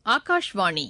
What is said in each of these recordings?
ஆகாஷ்வாணி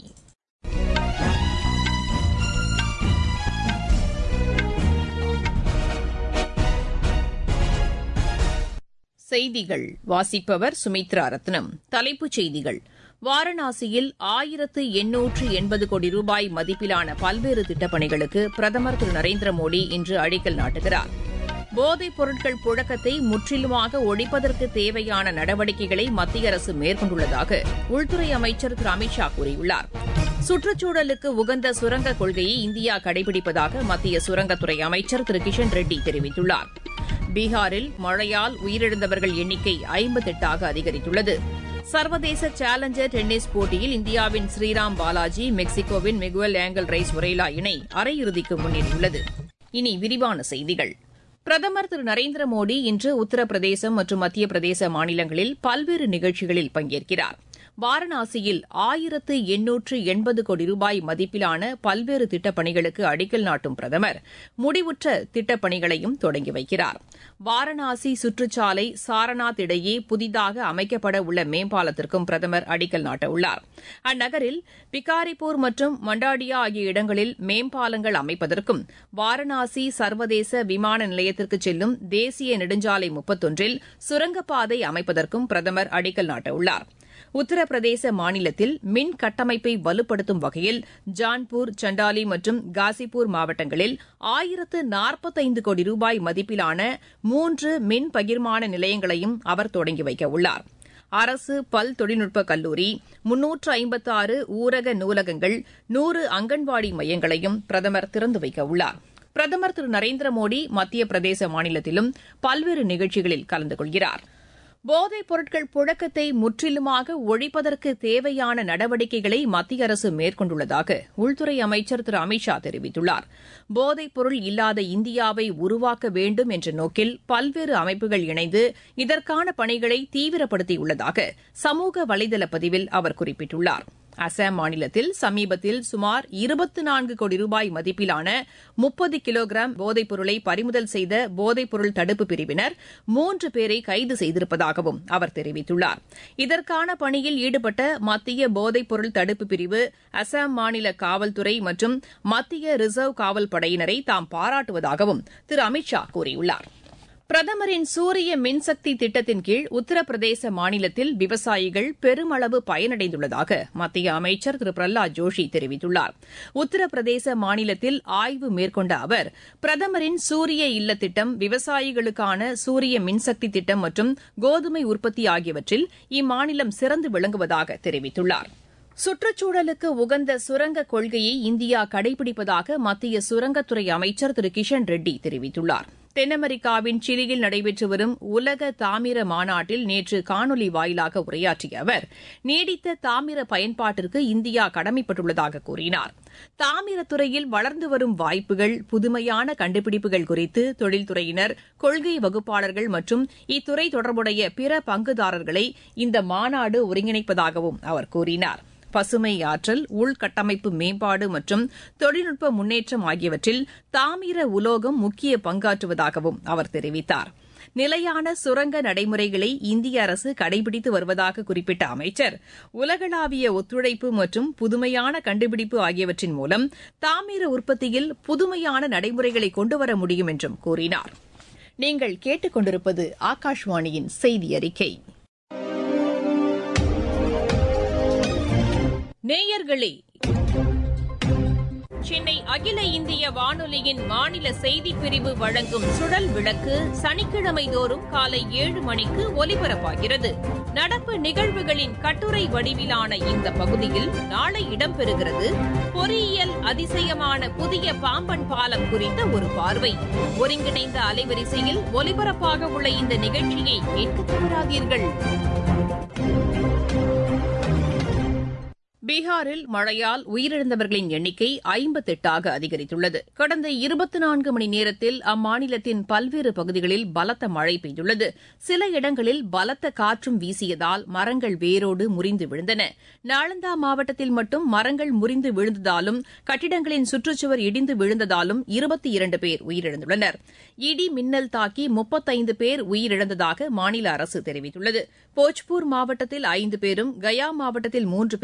செய்திகள் வாசிப்பவர் சுமித்ரா ரத்னம் தலைப்புச் செய்திகள் வாரணாசியில் ஆயிரத்து எண்ணூற்று எண்பது கோடி ரூபாய் மதிப்பிலான பல்வேறு திட்டப்பணிகளுக்கு பிரதமர் திரு நரேந்திர மோடி இன்று அடிக்கல் நாட்டுகிறார் போதைப் பொருட்கள் புழக்கத்தை முற்றிலுமாக ஒழிப்பதற்கு தேவையான நடவடிக்கைகளை மத்திய அரசு மேற்கொண்டுள்ளதாக உள்துறை அமைச்சர் திரு அமித் ஷா கூறியுள்ளார் சுற்றுச்சூழலுக்கு உகந்த சுரங்க கொள்கையை இந்தியா கடைபிடிப்பதாக மத்திய சுரங்கத்துறை அமைச்சர் திரு கிஷன் ரெட்டி தெரிவித்துள்ளார் பீகாரில் மழையால் உயிரிழந்தவர்கள் எண்ணிக்கை ஐம்பத்தெட்டாக அதிகரித்துள்ளது சர்வதேச சேலஞ்சர் டென்னிஸ் போட்டியில் இந்தியாவின் ஸ்ரீராம் பாலாஜி மெக்சிகோவின் மிகுவல் ஆங்கல் ரைஸ் ஒரேலா இணை அரையிறுதிக்கு முன்னேறியுள்ளது இனி விரிவான செய்திகள் பிரதமர் திரு நரேந்திர மோடி இன்று உத்தரப்பிரதேசம் மற்றும் மத்திய பிரதேச மாநிலங்களில் பல்வேறு நிகழ்ச்சிகளில் பங்கேற்கிறார் வாரணாசியில் ஆயிரத்து எண்ணூற்று எண்பது கோடி ரூபாய் மதிப்பிலான பல்வேறு திட்டப்பணிகளுக்கு அடிக்கல் நாட்டும் பிரதமர் முடிவுற்ற திட்டப்பணிகளையும் தொடங்கி வைக்கிறார் வாரணாசி சுற்றுச்சாலை சாரநாத் இடையே புதிதாக அமைக்கப்பட உள்ள மேம்பாலத்திற்கும் பிரதமர் அடிக்கல் நாட்டவுள்ளார் அந்நகரில் பிகாரிப்பூர் மற்றும் மண்டாடியா ஆகிய இடங்களில் மேம்பாலங்கள் அமைப்பதற்கும் வாரணாசி சர்வதேச விமான நிலையத்திற்கு செல்லும் தேசிய நெடுஞ்சாலை முப்பத்தொன்றில் சுரங்கப்பாதை அமைப்பதற்கும் பிரதமர் அடிக்கல் நாட்டவுள்ளார் உத்தரப்பிரதேச மாநிலத்தில் மின் கட்டமைப்பை வலுப்படுத்தும் வகையில் ஜான்பூர் சண்டாலி மற்றும் காசிப்பூர் மாவட்டங்களில் ஆயிரத்து நாற்பத்தைந்து கோடி ரூபாய் மதிப்பிலான மூன்று மின் பகிர்மான நிலையங்களையும் அவர் தொடங்கி வைக்க உள்ளார் அரசு பல் தொழில்நுட்ப கல்லூரி முன்னூற்று ஐம்பத்தாறு ஊரக நூலகங்கள் நூறு அங்கன்வாடி மையங்களையும் பிரதமர் திறந்து வைக்க உள்ளார் பிரதமர் திரு நரேந்திர மோடி மத்திய பிரதேச மாநிலத்திலும் பல்வேறு நிகழ்ச்சிகளில் கலந்து கொள்கிறார் போதைப் பொருட்கள் புழக்கத்தை முற்றிலுமாக ஒழிப்பதற்கு தேவையான நடவடிக்கைகளை மத்திய அரசு மேற்கொண்டுள்ளதாக உள்துறை அமைச்சர் திரு அமித் ஷா தெரிவித்துள்ளார் போதைப் பொருள் இல்லாத இந்தியாவை உருவாக்க வேண்டும் என்ற நோக்கில் பல்வேறு அமைப்புகள் இணைந்து இதற்கான பணிகளை தீவிரப்படுத்தியுள்ளதாக சமூக வலைதள பதிவில் அவர் குறிப்பிட்டுள்ளார் அசாம் மாநிலத்தில் சமீபத்தில் சுமார் இருபத்து நான்கு கோடி ரூபாய் மதிப்பிலான முப்பது கிலோகிராம் போதைப் பொருளை பறிமுதல் செய்த போதைப் பொருள் தடுப்பு பிரிவினர் மூன்று பேரை கைது செய்திருப்பதாகவும் அவர் தெரிவித்துள்ளார் இதற்கான பணியில் ஈடுபட்ட மத்திய போதைப் பொருள் தடுப்பு பிரிவு அசாம் மாநில காவல்துறை மற்றும் மத்திய ரிசர்வ் காவல் படையினரை தாம் பாராட்டுவதாகவும் திரு அமித் ஷா கூறியுள்ளார் பிரதமரின் சூரிய மின்சக்தி திட்டத்தின் கீழ் உத்தரப்பிரதேச மாநிலத்தில் விவசாயிகள் பெருமளவு பயனடைந்துள்ளதாக மத்திய அமைச்சர் திரு பிரஹ்லாத் ஜோஷி தெரிவித்துள்ளார் உத்தரப்பிரதேச மாநிலத்தில் ஆய்வு மேற்கொண்ட அவர் பிரதமரின் சூரிய இல்ல திட்டம் விவசாயிகளுக்கான சூரிய மின்சக்தி திட்டம் மற்றும் கோதுமை உற்பத்தி ஆகியவற்றில் இம்மாநிலம் சிறந்து விளங்குவதாக தெரிவித்துள்ளார் சுற்றுச்சூழலுக்கு உகந்த சுரங்க கொள்கையை இந்தியா கடைபிடிப்பதாக மத்திய சுரங்கத்துறை அமைச்சர் திரு கிஷன் ரெட்டி தெரிவித்துள்ளார் தென் அமெரிக்காவின் சிலியில் நடைபெற்று வரும் உலக தாமிர மாநாட்டில் நேற்று காணொலி வாயிலாக உரையாற்றிய அவர் நீடித்த தாமிர பயன்பாட்டிற்கு இந்தியா கடமைப்பட்டுள்ளதாக கூறினார் தாமிரத்துறையில் வளர்ந்து வரும் வாய்ப்புகள் புதுமையான கண்டுபிடிப்புகள் குறித்து தொழில்துறையினர் கொள்கை வகுப்பாளர்கள் மற்றும் இத்துறை தொடர்புடைய பிற பங்குதாரர்களை இந்த மாநாடு ஒருங்கிணைப்பதாகவும் அவர் கூறினார் பசுமை ஆற்றல் உள்கட்டமைப்பு மேம்பாடு மற்றும் தொழில்நுட்ப முன்னேற்றம் ஆகியவற்றில் தாமிர உலோகம் முக்கிய பங்காற்றுவதாகவும் அவர் தெரிவித்தார் நிலையான சுரங்க நடைமுறைகளை இந்திய அரசு கடைபிடித்து வருவதாக குறிப்பிட்ட அமைச்சர் உலகளாவிய ஒத்துழைப்பு மற்றும் புதுமையான கண்டுபிடிப்பு ஆகியவற்றின் மூலம் தாமிர உற்பத்தியில் புதுமையான நடைமுறைகளை கொண்டுவர முடியும் என்றும் கூறினார் நீங்கள் கேட்டுக்கொண்டிருப்பது ஆகாஷ்வாணியின் செய்தி அறிக்கை நேயர்களே சென்னை அகில இந்திய வானொலியின் மாநில செய்திப் பிரிவு வழங்கும் சுழல் விளக்கு சனிக்கிழமை தோறும் காலை ஏழு மணிக்கு ஒலிபரப்பாகிறது நடப்பு நிகழ்வுகளின் கட்டுரை வடிவிலான இந்த பகுதியில் நாளை இடம்பெறுகிறது பொறியியல் அதிசயமான புதிய பாம்பன் பாலம் குறித்த ஒரு பார்வை ஒருங்கிணைந்த அலைவரிசையில் ஒலிபரப்பாக உள்ள இந்த நிகழ்ச்சியை கேட்க தவறாதீர்கள் பீகாரில் மழையால் உயிரிழந்தவர்களின் எண்ணிக்கை ஐம்பத்தெட்டாக அதிகரித்துள்ளது கடந்த இருபத்தி நான்கு மணி நேரத்தில் அம்மாநிலத்தின் பல்வேறு பகுதிகளில் பலத்த மழை பெய்துள்ளது சில இடங்களில் பலத்த காற்றும் வீசியதால் மரங்கள் வேரோடு முறிந்து விழுந்தன நாளந்தா மாவட்டத்தில் மட்டும் மரங்கள் முறிந்து விழுந்ததாலும் கட்டிடங்களின் சுற்றுச்சுவர் இடிந்து விழுந்ததாலும் இருபத்தி இரண்டு பேர் உயிரிழந்துள்ளனர் இடி மின்னல் தாக்கி முப்பத்தைந்து பேர் உயிரிழந்ததாக மாநில அரசு தெரிவித்துள்ளது போஜ்பூர் மாவட்டத்தில் ஐந்து பேரும் கயா மாவட்டத்தில் மூன்று பேரும் உயிரிழந்தனர்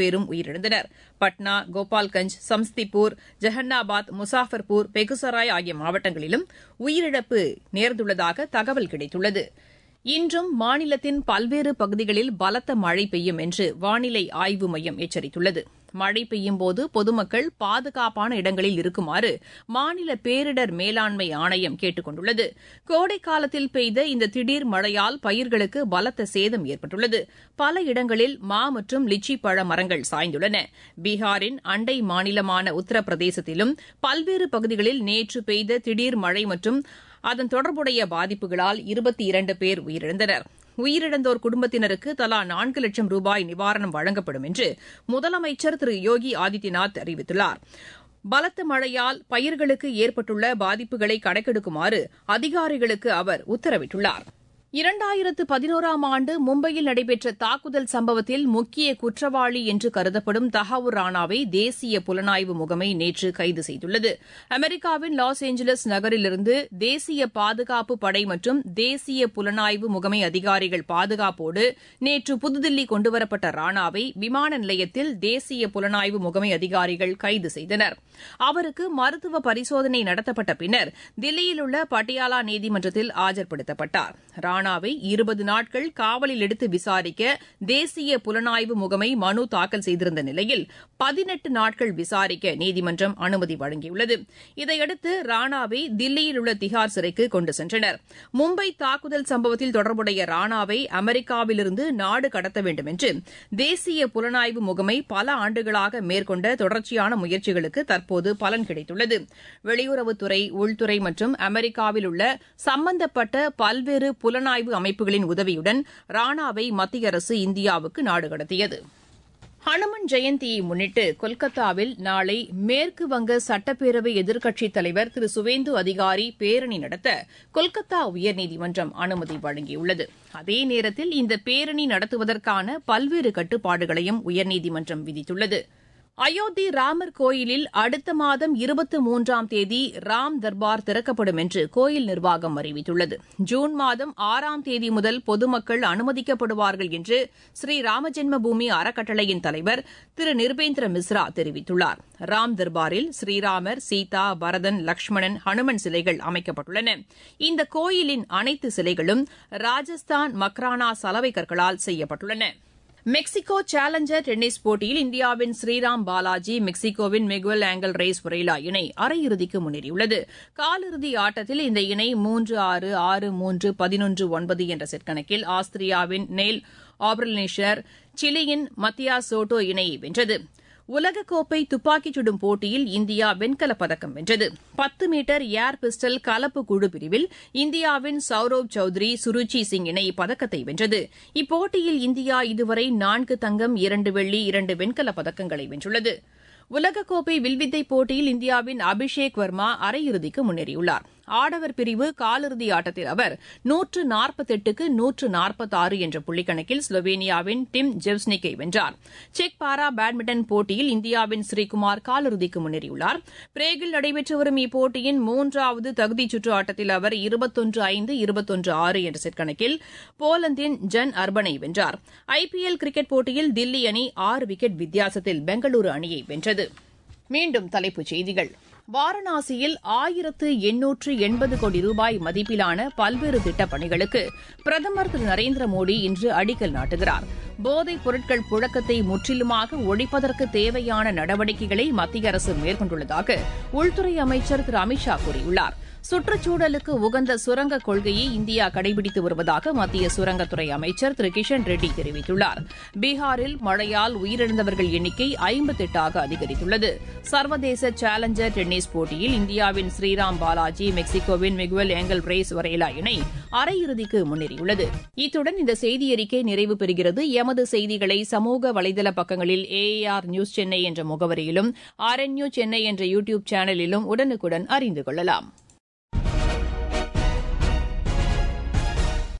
உயிரிழந்தனர் பட்னா கோபால்கஞ்ச் சம்ஸ்திபூர் ஜெஹன்னாபாத் முசாஃபர்பூர் பெகுசராய் ஆகிய மாவட்டங்களிலும் உயிரிழப்பு நேர்ந்துள்ளதாக தகவல் கிடைத்துள்ளது இன்றும் மாநிலத்தின் பல்வேறு பகுதிகளில் பலத்த மழை பெய்யும் என்று வானிலை ஆய்வு மையம் எச்சரித்துள்ளது மழை பெய்யும் போது பொதுமக்கள் பாதுகாப்பான இடங்களில் இருக்குமாறு மாநில பேரிடர் மேலாண்மை ஆணையம் கேட்டுக் கொண்டுள்ளது கோடை காலத்தில் பெய்த இந்த திடீர் மழையால் பயிர்களுக்கு பலத்த சேதம் ஏற்பட்டுள்ளது பல இடங்களில் மா மற்றும் லிச்சி பழ மரங்கள் சாய்ந்துள்ளன பீகாரின் அண்டை மாநிலமான உத்தரப்பிரதேசத்திலும் பல்வேறு பகுதிகளில் நேற்று பெய்த திடீர் மழை மற்றும் அதன் தொடர்புடைய பாதிப்புகளால் இருபத்தி இரண்டு பேர் உயிரிழந்தனர் உயிரிழந்தோர் குடும்பத்தினருக்கு தலா நான்கு லட்சம் ரூபாய் நிவாரணம் வழங்கப்படும் என்று முதலமைச்சர் திரு யோகி ஆதித்யநாத் அறிவித்துள்ளார் பலத்த மழையால் பயிர்களுக்கு ஏற்பட்டுள்ள பாதிப்புகளை கணக்கெடுக்குமாறு அதிகாரிகளுக்கு அவர் உத்தரவிட்டுள்ளார் இரண்டாயிரத்து பதினோராம் ஆண்டு மும்பையில் நடைபெற்ற தாக்குதல் சம்பவத்தில் முக்கிய குற்றவாளி என்று கருதப்படும் தஹாவூர் ராணாவை தேசிய புலனாய்வு முகமை நேற்று கைது செய்துள்ளது அமெரிக்காவின் லாஸ் ஏஞ்சலஸ் நகரிலிருந்து தேசிய பாதுகாப்பு படை மற்றும் தேசிய புலனாய்வு முகமை அதிகாரிகள் பாதுகாப்போடு நேற்று புதுதில்லி கொண்டுவரப்பட்ட ராணாவை விமான நிலையத்தில் தேசிய புலனாய்வு முகமை அதிகாரிகள் கைது செய்தனர் அவருக்கு மருத்துவ பரிசோதனை நடத்தப்பட்ட பின்னர் தில்லியில் உள்ள பட்டியாலா நீதிமன்றத்தில் ஆஜர்படுத்தப்பட்டார் ராணாவை இருபது நாட்கள் காவலில் எடுத்து விசாரிக்க தேசிய புலனாய்வு முகமை மனு தாக்கல் செய்திருந்த நிலையில் பதினெட்டு நாட்கள் விசாரிக்க நீதிமன்றம் அனுமதி வழங்கியுள்ளது இதையடுத்து ராணாவை தில்லியில் உள்ள திகார் சிறைக்கு கொண்டு சென்றனர் மும்பை தாக்குதல் சம்பவத்தில் தொடர்புடைய ராணாவை அமெரிக்காவிலிருந்து நாடு கடத்த வேண்டும் என்று தேசிய புலனாய்வு முகமை பல ஆண்டுகளாக மேற்கொண்ட தொடர்ச்சியான முயற்சிகளுக்கு தற்போது பலன் கிடைத்துள்ளது வெளியுறவுத்துறை உள்துறை மற்றும் அமெரிக்காவில் உள்ள சம்பந்தப்பட்ட பல்வேறு புலனாய்வு அமைப்புகளின் உதவியுடன் ராணாவை மத்திய அரசு இந்தியாவுக்கு நாடு கடத்தியது ஹனுமன் ஜெயந்தியை முன்னிட்டு கொல்கத்தாவில் நாளை மேற்கு வங்க சட்டப்பேரவை எதிர்க்கட்சித் தலைவர் திரு சுவேந்து அதிகாரி பேரணி நடத்த கொல்கத்தா உயர்நீதிமன்றம் அனுமதி வழங்கியுள்ளது அதே நேரத்தில் இந்த பேரணி நடத்துவதற்கான பல்வேறு கட்டுப்பாடுகளையும் உயர்நீதிமன்றம் விதித்துள்ளது அயோத்தி ராமர் கோயிலில் அடுத்த மாதம் இருபத்தி மூன்றாம் தேதி ராம் தர்பார் திறக்கப்படும் என்று கோயில் நிர்வாகம் அறிவித்துள்ளது ஜூன் மாதம் ஆறாம் தேதி முதல் பொதுமக்கள் அனுமதிக்கப்படுவார்கள் என்று ஸ்ரீ ராமஜென்ம பூமி அறக்கட்டளையின் தலைவர் திரு நிர்பேந்திர மிஸ்ரா தெரிவித்துள்ளார் ராம் தர்பாரில் ஸ்ரீராமர் சீதா பரதன் லக்ஷ்மணன் ஹனுமன் சிலைகள் அமைக்கப்பட்டுள்ளன இந்த கோயிலின் அனைத்து சிலைகளும் ராஜஸ்தான் மக்ரானா சலவை கற்களால் செய்யப்பட்டுள்ளன மெக்சிகோ சேலஞ்சர் டென்னிஸ் போட்டியில் இந்தியாவின் ஸ்ரீராம் பாலாஜி மெக்சிகோவின் மிகுவல் ஆங்கல் ரேஸ் வரையிலா இணை அரையிறுதிக்கு முன்னேறியுள்ளது காலிறுதி ஆட்டத்தில் இந்த இணை மூன்று ஆறு ஆறு மூன்று பதினொன்று ஒன்பது என்ற செட் கணக்கில் ஆஸ்திரியாவின் நெயில் ஆப்ரல்னேஷர் சிலியின் மத்தியா சோட்டோ இணையை வென்றது உலகக்கோப்பை துப்பாக்கிச் சுடும் போட்டியில் இந்தியா வெண்கலப் பதக்கம் வென்றது பத்து மீட்டர் ஏர் பிஸ்டல் கலப்பு குழு பிரிவில் இந்தியாவின் சௌரவ் சௌத்ரி சுருச்சி சிங் இணை இப்பதக்கத்தை வென்றது இப்போட்டியில் இந்தியா இதுவரை நான்கு தங்கம் இரண்டு வெள்ளி இரண்டு வெண்கலப் பதக்கங்களை வென்றுள்ளது உலகக்கோப்பை வில்வித்தை போட்டியில் இந்தியாவின் அபிஷேக் வர்மா அரையிறுதிக்கு முன்னேறியுள்ளார் ஆடவர் பிரிவு காலிறுதி ஆட்டத்தில் அவர் நூற்று நாற்பத்தெட்டுக்கு நூற்று நாற்பத்தாறு என்ற புள்ளிக்கணக்கில் ஸ்லோவேனியாவின் டிம் ஜெவ்ஸ்னிக்கை வென்றார் செக் பாரா பேட்மிண்டன் போட்டியில் இந்தியாவின் ஸ்ரீகுமார் காலிறுதிக்கு முன்னேறியுள்ளார் பிரேகில் நடைபெற்று வரும் இப்போட்டியின் மூன்றாவது தகுதிச் சுற்று ஆட்டத்தில் அவர் இருபத்தொன்று ஐந்து இருபத்தொன்று ஆறு என்ற செட் கணக்கில் போலந்தின் ஜன் அர்பனை வென்றார் ஐபிஎல் கிரிக்கெட் போட்டியில் தில்லி அணி ஆறு விக்கெட் வித்தியாசத்தில் பெங்களூரு அணியை வென்றது மீண்டும் தலைப்புச் செய்திகள் வாரணாசியில் ஆயிரத்து எண்ணூற்று எண்பது கோடி ரூபாய் மதிப்பிலான பல்வேறு திட்டப் பணிகளுக்கு பிரதமர் திரு நரேந்திர மோடி இன்று அடிக்கல் நாட்டுகிறார் போதைப் பொருட்கள் புழக்கத்தை முற்றிலுமாக ஒழிப்பதற்கு தேவையான நடவடிக்கைகளை மத்திய அரசு மேற்கொண்டுள்ளதாக உள்துறை அமைச்சர் திரு அமித்ஷா கூறியுள்ளார் சுற்றுச்சூழலுக்கு உகந்த சுரங்க கொள்கையை இந்தியா கடைபிடித்து வருவதாக மத்திய சுரங்கத்துறை அமைச்சர் திரு கிஷன் ரெட்டி தெரிவித்துள்ளார் பீகாரில் மழையால் உயிரிழந்தவர்கள் எண்ணிக்கை ஐம்பத்தெட்டாக அதிகரித்துள்ளது சர்வதேச சேலஞ்சர் டென்னிஸ் போட்டியில் இந்தியாவின் ஸ்ரீராம் பாலாஜி மெக்சிகோவின் மிகுவல் ஏங்கல் ரேஸ் வரையிலா இணை அரையிறுதிக்கு முன்னேறியுள்ளது இத்துடன் இந்த செய்தியறிக்கை நிறைவு பெறுகிறது எமது செய்திகளை சமூக வலைதள பக்கங்களில் ஏஆர் நியூஸ் சென்னை என்ற முகவரியிலும் ஆர்என்யூ சென்னை என்ற யூ டியூப் சேனலிலும் உடனுக்குடன் அறிந்து கொள்ளலாம்